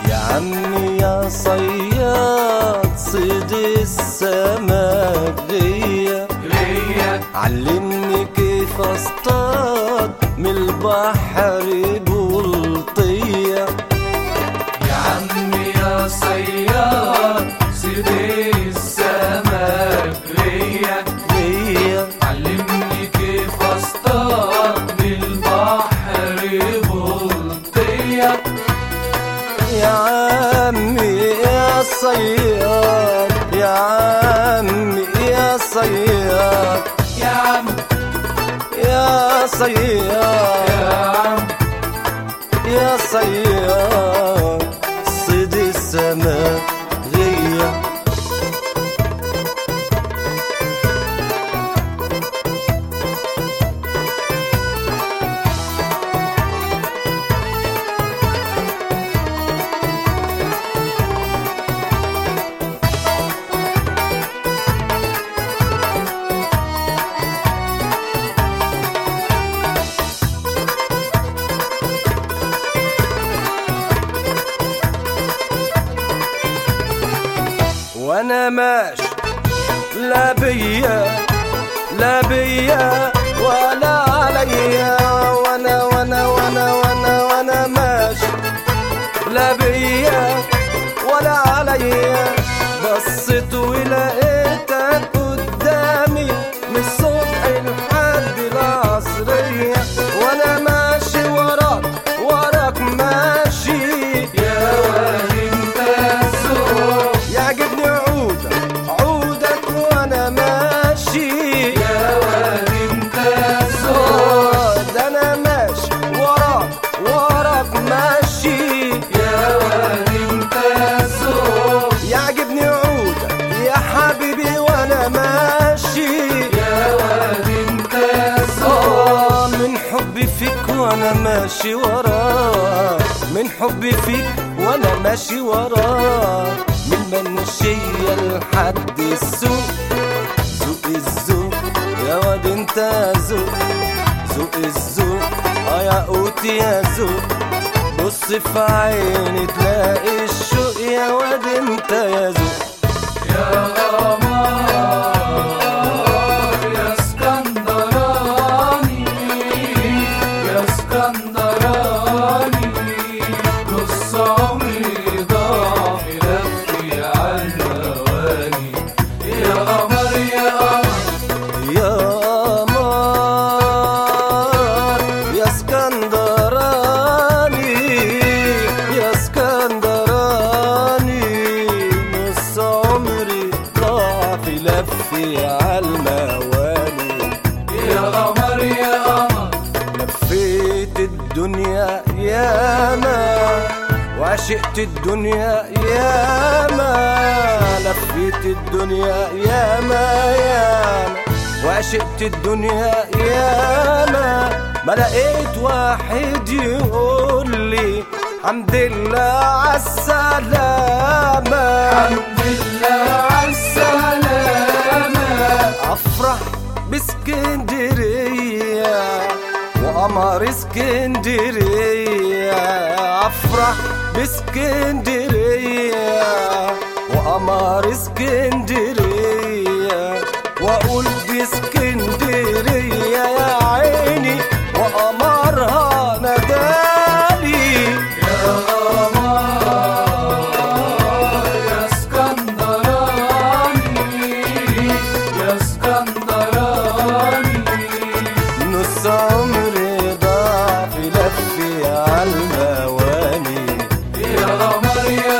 يا عمي يا صياد صيد السمك غيا ليا علمني كيف اصطاد من البحر بلطية يا عمي يا صياد سيدي السمك ليا غيا علمني كيف اصطاد بالبحر بلطية يا عمي يا صياد يا عمي يا صياد يا عم يا صياد يا عم يا صياد صيد السماء غيا وانا ماشي لا بيا لا بيا ولا عليا وانا وانا وانا وانا وانا ماشي لا بيا ولا عليا بصيت ولقيتك قدامي من الصبح لحد العصرية وانا ماشي وراك وراك ماشي يا واد انت الذوق يعجبني عودك عودك وانا ماشي يا واد انت الذوق آه، ده انا ماشي وراك وراك ماشي يا واد انت الذوق يعجبني عودك يا حبيبي وانا ماشي يا واد انت الذوق آه، من حبي فيك وانا ماشي وراك من حبي فيك وانا ماشي وراك من المنشية لحد السوق ذوق الذوق يا واد انت ذوق ذوق الذوق اه يا قوت يا ذوق بص في عيني تلاقي الشوق يا واد انت يا ذوق يا قمر يا اسكندراني يا اسكندراني نص عمري ضاع في لفي عالمواني يا قمر يا قمر يا قمر يا اسكندراني يا اسكندراني نص عمري ضاع في لفي عالمواني يا قمر يا قمر لفيت الدنيا ياما وعشقت الدنيا ياما لفيت الدنيا ياما ياما وعشقت الدنيا ياما ما لقيت واحد يقول لي حمد لله عالسلامة الحمد لله عالسلامة افرح باسكندرية وقمر اسكندرية افرح باسكندرية وقمر اسكندرية واقول دي اسكندرية يا عيني وقمرها نادالي يا قمر يا اسكندراني يا اسكندراني نص عمري ضاع في لفي عالمواني يا قمر يا